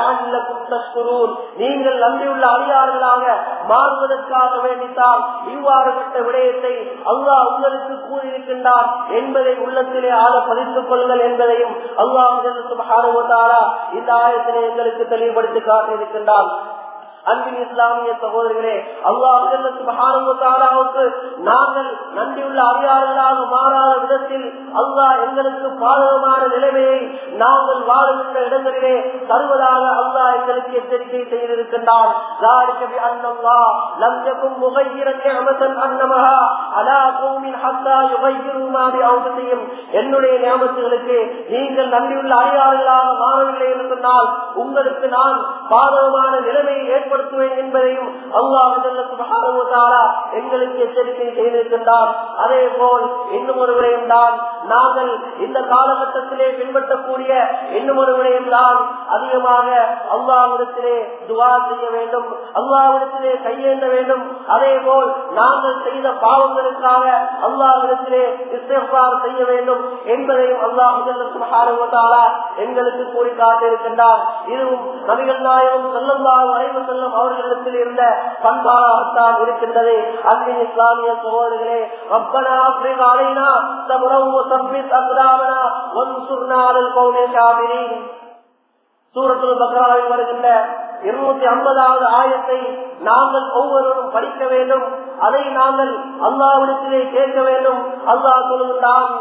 நீங்கள் நம்பியுள்ள அதிகாரிகளாக மாறுவதற்காக வேண்டித்தான் இவ்வாறுபட்ட விடயத்தை அல்லாஹ் உங்களுக்கு கூறியிருக்கின்றான் என்பதை உள்ளத்திலே ஆள பதித்துக் கொள்ளுங்கள் என்பதையும் அல்லாஹ் இந்த ஆயத்திலே எங்களுக்கு தெளிவுபடுத்தி காட்டியிருக்கின்றான் அன்பின் இஸ்லாமிய சகோதரர்களே அல்லாஹுக்கு நாங்கள் நன்றியுள்ள அதிகாரிகளாக மாறாத விதத்தில் அல்லாஹ் எங்களுக்கு பாதகமான நிலைமையை நாங்கள் வாழுகின்ற இடங்களிலே தருவதாக அல்லாஹ் எங்களுக்கு எச்சரிக்கை செய்திருக்கின்றான் என்னுடைய ஞாபகங்களுக்கு நீங்கள் நன்றியுள்ள அதிகாரிகளாக மாறவில்லை என்று சொன்னால் உங்களுக்கு நான் பாதகமான நிலைமையை ஏற்படுத்துவேன் என்பதையும் அல்லாஹ் எங்களுக்கு எச்சரிக்கை செய்திருக்கின்றார் அதே போல் இன்னும் ஒரு விடயம் தான் நாங்கள் இந்த காலகட்டத்திலே பின்பற்றக்கூடிய இன்னும் ஒரு விடயம் தான் அதிகமாக அல்லாவிடத்திலே துவா செய்ய வேண்டும் அல்லாவிடத்திலே கையேந்த வேண்டும் அதே போல் நாங்கள் செய்த பாவங்களுக்காக அல்லாவிடத்திலே இஸ்திஃபார் செய்ய வேண்டும் என்பதையும் அல்லாஹ் எங்களுக்கு கூறி காட்டியிருக்கின்றார் இதுவும் நபிகள் நாயகம் செல்லல்லாஹு அலைவு செல்லும் அவர்களிடத்தில் இருந்த பண்பாகத்தான் இருக்கின்றது அன்பின் இஸ்லாமிய சகோதரர்களே ரப்பனா அப்ரிக் அலைனா சபரவு சப்பித் அக்ராமனா வன்சுர்னா அலல் கௌமே காபிரின் சூரத்துல் பக்ராவில் வருகின்ற இருநூத்தி ஐம்பதாவது ஆயத்தை நாங்கள் ஒவ்வொருவரும் படிக்க வேண்டும் அதை நாங்கள் அல்லாவிடத்திலே கேட்க வேண்டும் அல்லாஹ் சொல்லுகின்றான்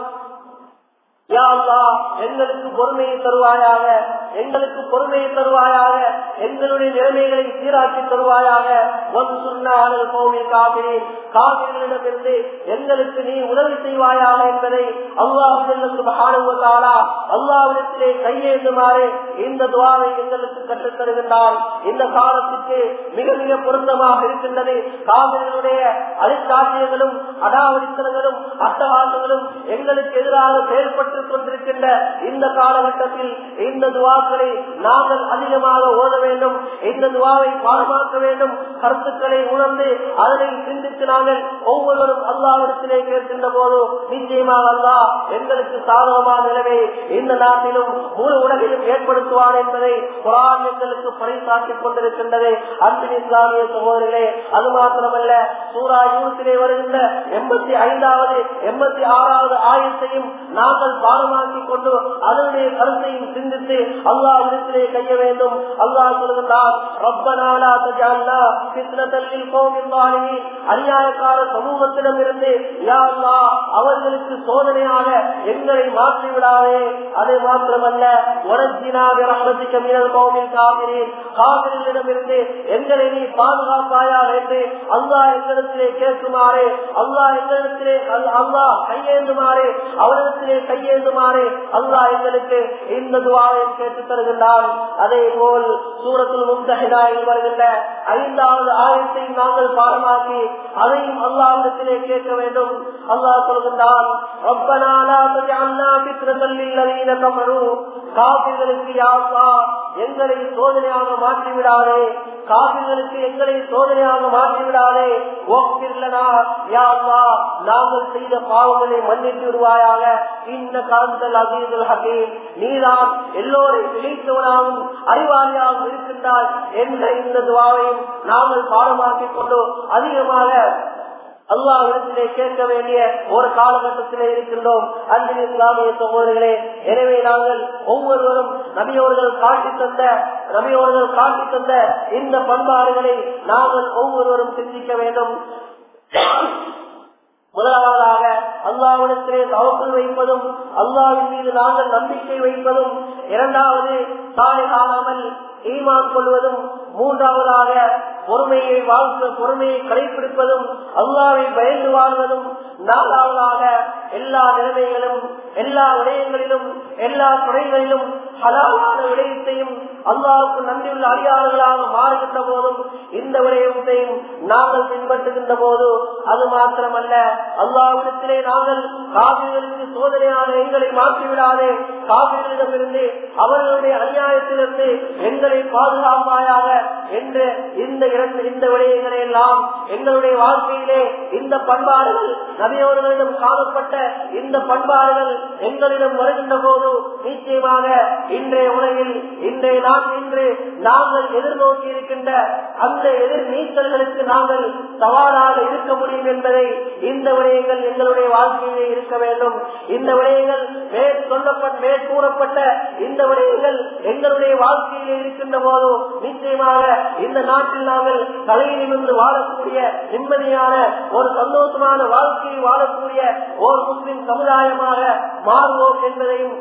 எங்களுக்கு பொறுமையை தருவாயாக எங்களுக்கு பொறுமையை தருவாயாக எங்களுடைய நிலைமைகளை சீராக்கி தருவாயாக ஒன் சொன்னால் கோவில் காவிரி காவிரிகளிடமிருந்து எங்களுக்கு நீ உதவி செய்வாயாக என்பதை அல்லாஹாலா அல்லாவிடத்திலே கையேந்துமாறு இந்த துவாவை எங்களுக்கு கற்றுத் தருகின்றான் இந்த காலத்துக்கு மிக மிக பொருத்தமாக இருக்கின்றது காவிரிகளுடைய அழிச்சாட்சியங்களும் அடாவடித்தனங்களும் அட்டகாசங்களும் எங்களுக்கு எதிராக செயல்பட்டுக் கொண்டிருக்கின்ற இந்த காலகட்டத்தில் இந்த துவாக்களை நாங்கள் அதிகமாக ஓத வேண்டும் இந்த துவாவை பாடமாக்க வேண்டும் கருத்துக்களை உணர்ந்து அதனை சிந்தித்து நாங்கள் ஒவ்வொருவரும் அல்லாவிடத்திலே கேட்கின்ற போது நிச்சயமாக அல்லா எங்களுக்கு சாதகமான நிலைமை இந்த நாட்டிலும் முழு உலகையும் ஏற்படுத்துவார் என்பதை குரான் எங்களுக்கு பறைசாட்டிக் கொண்டிருக்கின்றது அன்பின் இஸ்லாமிய சகோதரர்களே அது மாத்திரமல்ல சூரா யூனித்திலே வருகின்ற எண்பத்தி ஐந்தாவது எண்பத்தி ஆறாவது ஆயத்தையும் நாங்கள் பாடமாக்கி கொண்டு அதனுடைய கருத்தையும் சிந்தித்து அல்லாஹிடத்திலே கைய வேண்டும் அல்லாஹ் சொல்கின்றார் ரப்பனாலா தஜாலா சித்னதல்லில் கோவில் வாலிமீன் அநியாயக்கார சமூகத்திடம் இருந்து யா அல்லாஹ் அவர்களுக்கு சோதனையாக எங்களை மாற்றி விடாதே அது மாத்திரமல்ல உனத்தினாக ரஹ்மதிக்க மினல் கோவில் காவிரின் காவிரிகளிடமிருந்து எங்களை நீ பாதுகாப்பாயாக என்று அல்லாஹ் எங்களிடத்திலே கேட்குமாறு அல்லாஹ் எங்களிடத்திலே அல்லாஹ் கையேந்துமாறு அவரிடத்திலே கையேந்துமாறு அல்லாஹ் எங்களுக்கு இந்த துவாவை கேட்டு தருகின்றான் அதே போல் சூரத்தில் முந்தகிதாயில் வருகின்ற ஐந்தாவது ஆயத்தை நாங்கள் பாடமாக்கி அதையும் அல்லாவிடத்திலே கேட்க வேண்டும் அல்லாஹ் சொல்கின்றான் காப்பிர்களுக்கு யாருலா எங்களை சோதனையாக மாற்றி விடாதே காப்பிர்களுக்கு எங்களை சோதனையாக மாற்றி விடாதே ஓக்கிர்லனா யாருலா நாங்கள் செய்த பாவங்களை மன்னித்து விடுவாயாக இந்த காந்தல் அசீதுல் ஹக்கீம் நீதான் எல்லோரையும் இணைத்தவனாகவும் அறிவாளியாகவும் இருக்கின்றாய் என்ற இந்த துவாவையும் நாங்கள் பாடமாக்கிக் கொண்டு அதிகமாக அல்லாஹ் இடத்திலே கேட்க வேண்டிய ஒரு காலகட்டத்திலே இருக்கின்றோம் அன்பின் இஸ்லாமிய சகோதரர்களே எனவே நாங்கள் ஒவ்வொருவரும் நபியோர்கள் காட்டி தந்த நபியோர்கள் காட்டி தந்த இந்த பண்பாடுகளை நாங்கள் ஒவ்வொருவரும் சிந்திக்க வேண்டும் முதலாவதாக அல்லாவிடத்திலே தவக்குள் வைப்பதும் அல்லாவின் மீது நாங்கள் நம்பிக்கை வைப்பதும் இரண்டாவது சாலை காணாமல் ஈமான் கொள்வதும் மூன்றாவதாக பொறுமையை வாழ்த்து பொறுமையை கடைபிடிப்பதும் அல்லாவை பயந்து வாழ்வதும் நான்காவதாக எல்லா நிலைமைகளும் எல்லா விடயங்களிலும் எல்லா துறைகளிலும் ஹலாலான விடயத்தையும் அல்லாவுக்கு நன்றியுள்ள அடியாளர்களாக மாறுகின்ற போதும் இந்த விடயத்தையும் நாங்கள் பின்பற்றுகின்ற போது அது மாத்திரமல்ல அல்லாவிடத்திலே நாங்கள் காவிரிகளுக்கு சோதனையான எங்களை மாற்றிவிடாதே காவிரிகளிடமிருந்து அவர்களுடைய அநியாயத்திலிருந்து எங்களை பாதுகாப்பாயாக என்று இந்த இரண்டு இந்த விடயங்களை எல்லாம் எங்களுடைய வாழ்க்கையிலே இந்த பண்பாடுகள் நபியவர்களிடம் காணப்பட்ட இந்த பண்பாடுகள் எங்களிடம் வருகின்ற போது நிச்சயமாக இன்றைய உலகில் இன்றைய நாள் இன்று நாங்கள் எதிர்நோக்கி இருக்கின்ற அந்த எதிர் நீச்சல்களுக்கு நாங்கள் சவாலாக இருக்க முடியும் என்பதை இந்த விடயங்கள் எங்களுடைய வாழ்க்கையிலே இருக்க வேண்டும் இந்த விடயங்கள் மேற் சொல்லப்பட்ட மேற்கூறப்பட்ட இந்த விடயங்கள் எங்களுடைய வாழ்க்கையிலே இருக்கின்ற போது நிச்சயமாக இந்த நாட்டில் நாங்கள் தலை நிமிர்ந்து வாழக்கூடிய நிம்மதியான ஒரு சந்தோஷமான வாழ்க்கையை வாழக்கூடிய ஓர் முஸ்லிம் சமுதாயமாக மாறுவோம் என்பதையும்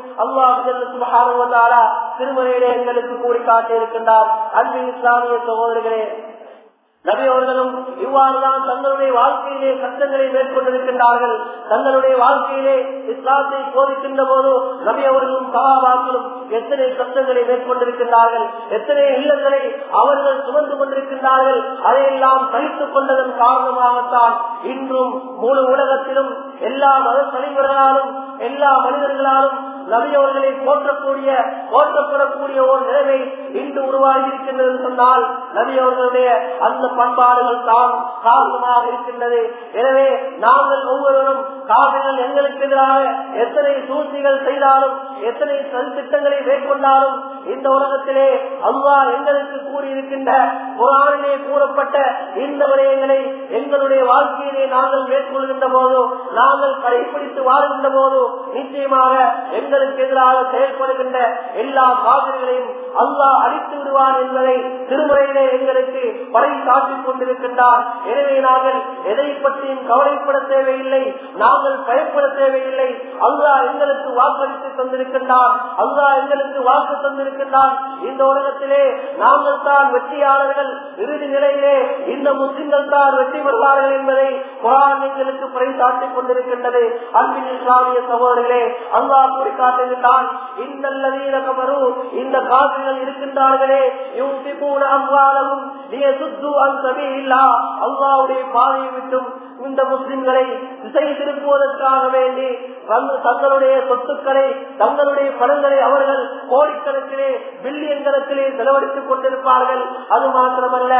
அல்லாஹ் திருமலையிலே எங்களுக்கு கூறி காட்டியிருக்கின்றார் அன்பு இஸ்லாமிய சகோதரர்களே நபி அவர்களும் இவ்வாறுதான் தங்களுடைய வாழ்க்கையிலே கஷ்டங்களை மேற்கொண்டிருக்கின்றார்கள் தங்களுடைய வாழ்க்கையிலே இஸ்லாத்தை போதிக்கின்ற போது நபி அவர்களும் சகாபாக்களும் எத்தனை கஷ்டங்களை மேற்கொண்டிருக்கின்றார்கள் எத்தனை இல்லங்களை அவர்கள் சுமந்து கொண்டிருக்கின்றார்கள் அதையெல்லாம் சகித்துக் கொண்டதன் காரணமாகத்தான் இன்றும் முழு உலகத்திலும் எல்லா மத தலைவர்களாலும் எல்லா மனிதர்களாலும் நபி அவர்களை போற்றக்கூடிய போற்றப்படக்கூடிய ஒரு நிலைமை இன்று உருவாகி இருக்கின்றது சொன்னால் நபி அவர்களுடைய அந்த பண்பாடுகள் தான் காரணமாக இருக்கின்றது எனவே நாங்கள் ஒவ்வொருவரும் காவிரிகள் எங்களுக்கு எதிராக எத்தனை சூழ்ச்சிகள் செய்தாலும் எத்தனை திட்டங்களை மேற்கொண்டாலும் இந்த உலகத்திலே அல்வா எங்களுக்கு கூறியிருக்கின்ற குரானிலே கூறப்பட்ட இந்த விடயங்களை எங்களுடைய வாழ்க்கையிலே நாங்கள் மேற்கொள்கின்ற போதோ நாங்கள் கடைபிடித்து வாழ்கின்ற போதோ நிச்சயமாக எங்களுக்கு எதிராக செயல்படுகின்ற எல்லா காவிரிகளையும் அல்லாஹ் அழித்து விடுவான் என்பதை திருமுறையிலே எங்களுக்கு படை காட்டிக் கொண்டிருக்கின்றார் எனவே நாங்கள் எதை பற்றியும் கவலைப்பட தேவையில்லை நாங்கள் பயப்பட தேவையில்லை அல்லாஹ் எங்களுக்கு வாக்களித்து தந்திருக்கின்றான் அல்லாஹ் எங்களுக்கு வாக்கு தந்திருக்கின்றான் இந்த உலகத்திலே நாங்கள் தான் வெற்றியாளர்கள் இறுதி நிலையிலே இந்த முஸ்லிம்கள் தான் வெற்றி பெறுவார்கள் என்பதை குரான் எங்களுக்கு பறைசாட்டிக் கொண்டிருக்கின்றது அன்பின் இஸ்லாமிய சகோதரர்களே அல்லாஹ் கூறி காட்டுகின்றான் இந்த கமரு இந்த காசுகள் இருக்கின்றார்களே யூசிபூன அம்வாலகும் சுத்து அந்த அல்லாவுடைய பாதையை விட்டும் இந்த முஸ்லிம்களை திசை திருப்புவதற்காக வேண்டி தங்களுடைய சொத்துக்களை தங்களுடைய பணங்களை அவர்கள் கோடிக்கணக்கிலே பில்லியன் கணக்கிலே செலவழித்துக் கொண்டிருப்பார்கள் அது மாத்திரமல்ல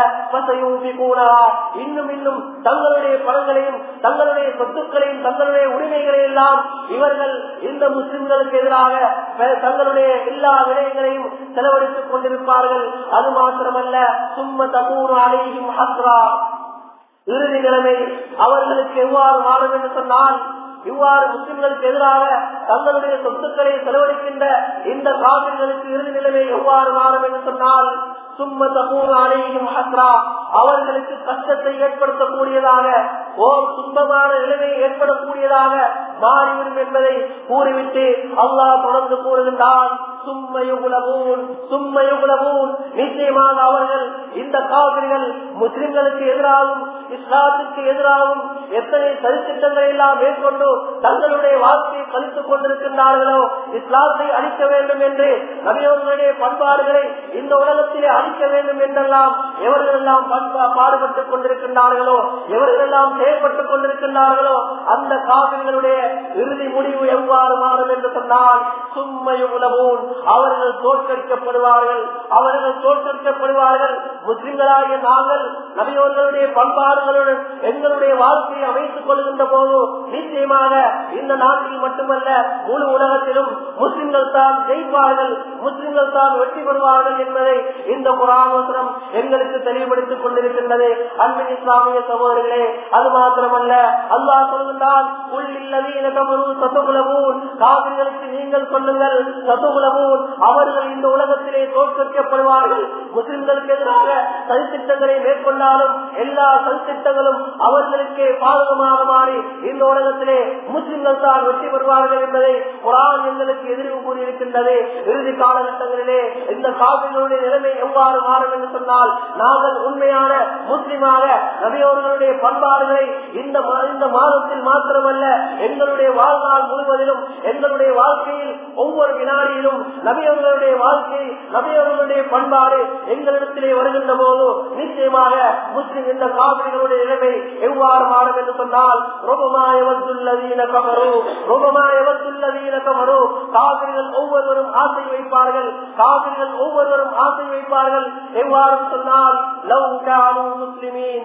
கூட இன்னும் இன்னும் தங்களுடைய பணங்களையும் தங்களுடைய சொத்துக்களையும் தங்களுடைய உரிமைகளை எல்லாம் இவர்கள் இந்த முஸ்லிம்களுக்கு எதிராக தங்களுடைய எல்லா விடயங்களையும் செலவழித்துக் கொண்டிருப்பார்கள் அது மாத்திரமல்ல சும்ம தகூர் அலையும் ஹஸ்ரா இறுதி நிலைமை அவர்களுக்கு எவ்வாறு மாறும் என்று சொன்னால் இவ்வாறு முஸ்லிம்களுக்கு எதிராக தங்களுடைய சொத்துக்களை செலவழிக்கின்ற இந்த காவிர்களுக்கு இறுதி நிலைமை எவ்வாறு மாறும் என்று சொன்னால் சும்ம தகூர் அலையும் ஹஸ்ரா அவர்களுக்கு கஷ்டத்தை ஏற்படுத்தக்கூடியதாக ஓர் துன்பமான நிலைமை ஏற்படக்கூடியதாக மாறிவிடும் என்பதை கூறிவிட்டு அல்லாஹ் தொடர்ந்து கூறுகின்றான் சும்மையுகுலவும் சும்மையுகுலவும் நிச்சயமாக அவர்கள் இந்த காவிரிகள் முஸ்லிம்களுக்கு எதிராகவும் இஸ்லாத்துக்கு எதிராகவும் எத்தனை சரித்திட்டங்களை எல்லாம் மேற்கொண்டு தங்களுடைய வாழ்க்கையை கழித்துக் கொண்டிருக்கின்றார்களோ இஸ்லாத்தை அழிக்க வேண்டும் என்று நபியவர்களுடைய பண்பாடுகளை இந்த உலகத்திலே அழிக்க வேண்டும் என்றெல்லாம் எவர்களெல்லாம் பாடுபட்டுக் கொண்டிருக்கின்றார்களோ எவர்களெல்லாம் செயல்பட்டுக் கொண்டிருக்கின்றார்களோ அந்த காவிரிகளுடைய இறுதி முடிவு எவ்வாறு மாறும் என்று சொன்னால் சும்மையுலவும் அவர்கள் தோற்கடிக்கப்படுவார்கள் அவர்கள் தோற்கடிக்கப்படுவார்கள் முஸ்லிம்களாகிய நாங்கள் நபியோர்களுடைய பண்பாடுகளுடன் எங்களுடைய வாழ்க்கையை அமைத்துக் கொள்கின்ற போது நிச்சயமாக இந்த நாட்டில் மட்டுமல்ல முழு உலகத்திலும் முஸ்லிம்கள் தான் ஜெயிப்பார்கள் முஸ்லிம்கள் தான் வெற்றி பெறுவார்கள் என்பதை இந்த புராணோசனம் எங்களுக்கு தெளிவுபடுத்திக் கொண்டிருக்கின்றது அன்பின் இஸ்லாமிய சகோதரர்களே அது மாத்திரமல்ல அல்லாஹ் சொல்கின்றான் உள்ளில்லதீன கமரு சத்துகுலவும் காவிர்களுக்கு நீங்கள் சொல்லுங்கள் சத்துகுலவும் யுஹ்லபூன். அவர்கள் இந்த உலகத்திலே தோற்கடிக்கப்படுவார்கள் முஸ்லிம்களுக்கு எதிராக சதித்திட்டங்களை மேற்கொண்டாலும் எல்லா சதித்திட்டங்களும் அவர்களுக்கே பாதகமாக மாறி இந்த உலகத்திலே முஸ்லிம்கள் தான் வெற்றி பெறுவார்கள் என்பதை குரான் எங்களுக்கு எதிர்வு கூறியிருக்கின்றது இறுதி காலகட்டங்களிலே இந்த காவிரிகளுடைய நிலைமை எவ்வாறு மாறும் என்று சொன்னால் நாங்கள் உண்மையான முஸ்லிமாக நபியவர்களுடைய பண்பாடுகளை இந்த மா- இந்த மாதத்தில் மாத்திரமல்ல எங்களுடைய வாழ்நாள் முழுவதிலும் எங்களுடைய வாழ்க்கையில் ஒவ்வொரு வினாடியிலும் நபியவர்களுடைய வாழ்க்கை நபியவர்களுடைய பண்பாடு எங்களிடத்திலே வருகின்ற போது நிச்சயமாக முஸ்லிம் இந்த காவிரிகளுடைய நிலைமை எவ்வாறு மாறும் என்று சொன்னால் ரொபமாயவத்துள்ளதீன கமரு ரொபமாயவத்துள்ளதீன கமரு காவிரிகள் ஒவ்வொருவரும் ஆசை வைப்பார்கள் காவிரிகள் ஒவ்வொருவரும் ஆசை வைப்பார்கள் எவ்வாறு சொன்னால் லவ் கானு முஸ்லிமீன்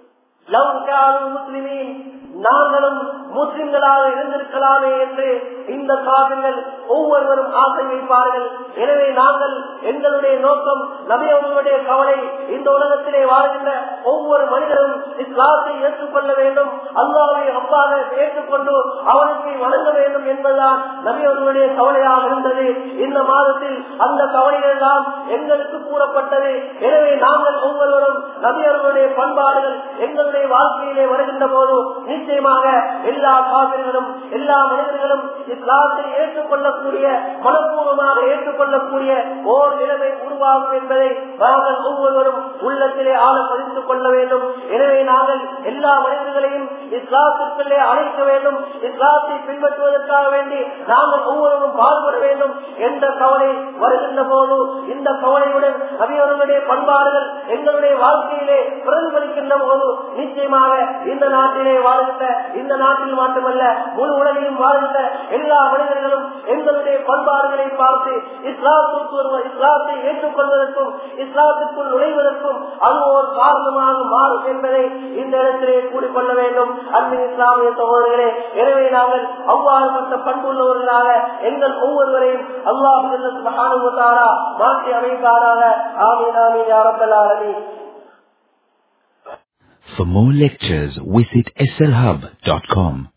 லவ் கானு முஸ்லிமீன் நாங்களும் முஸ்லிம்களாக இருந்திருக்கலாமே என்று இந்த காவிர்கள் ஒவ்வொருவரும் ஆசை வைப்பார்கள் எனவே நாங்கள் எங்களுடைய நோக்கம் நபியவர்களுடைய கவலை இந்த உலகத்திலே வாழ்கின்ற ஒவ்வொரு மனிதரும் இஸ்லாத்தை ஏற்றுக்கொள்ள வேண்டும் அல்லாவை அப்பாக ஏற்றுக்கொண்டு அவனுக்கு வணங்க வேண்டும் என்பதுதான் நபியவர்களுடைய கவலையாக இருந்தது இந்த மாதத்தில் அந்த கவலைகள் எல்லாம் எங்களுக்கு கூறப்பட்டது எனவே நாங்கள் ஒவ்வொருவரும் நபியவர்களுடைய பண்பாடுகள் எங்களுடைய வாழ்க்கையிலே வருகின்ற போது நிச்சயமாக எல்லா காவிரிகளும் எல்லா மனிதர்களும் இஸ்லாத்தை ஏற்றுக்கொள்ளக்கூடிய மனப்பூர்வமாக ஏற்றுக்கொள்ளக்கூடிய ஓர் நிலைமை உருவாகும் என்பதை நாங்கள் ஒவ்வொருவரும் உள்ளத்திலே ஆழ பதித்துக் கொள்ள வேண்டும் எனவே நாங்கள் எல்லா மனிதர்களையும் இஸ்லாத்திற்குள்ளே அழைக்க வேண்டும் இஸ்லாத்தை பின்பற்றுவதற்காக வேண்டி நாங்கள் ஒவ்வொருவரும் பாடுபட வேண்டும் என்ற கவலை வருகின்ற போது இந்த கவலையுடன் நபியவர்களுடைய பண்பாடுகள் எங்களுடைய வாழ்க்கையிலே பிரதிபலிக்கின்ற போது நிச்சயமாக இந்த நாட்டிலே வாழ்கின்ற இந்த நாட்டில் மட்டுமல்ல முழு உலகிலும் வாழ்கின்ற எல்லா மனிதர்களும் எங்களுடைய பண்பாடுகளை பார்த்து இஸ்லாத்துக்கு வருவ- இஸ்லாத்தை ஏற்றுக்கொள்வதற்கும் இஸ்லாத்திற்குள் நுழைவதற்கும் அது ஒரு காரணமாக மாறும் என்பதை இந்த இடத்திலே கூறிக்கொள்ள வேண்டும் அன்பின் இஸ்லாமிய சகோதரர்களே எனவே நாங்கள் அவ்வாறுபட்ட பண்புள்ளவர்களாக எங்கள் ஒவ்வொருவரையும் அல்லாஹு மாற்றி அமைப்பாராக ஆமீன் ஆமீன் யாரப்பல் ஆலமீன் For more lectures, visit slhub.com.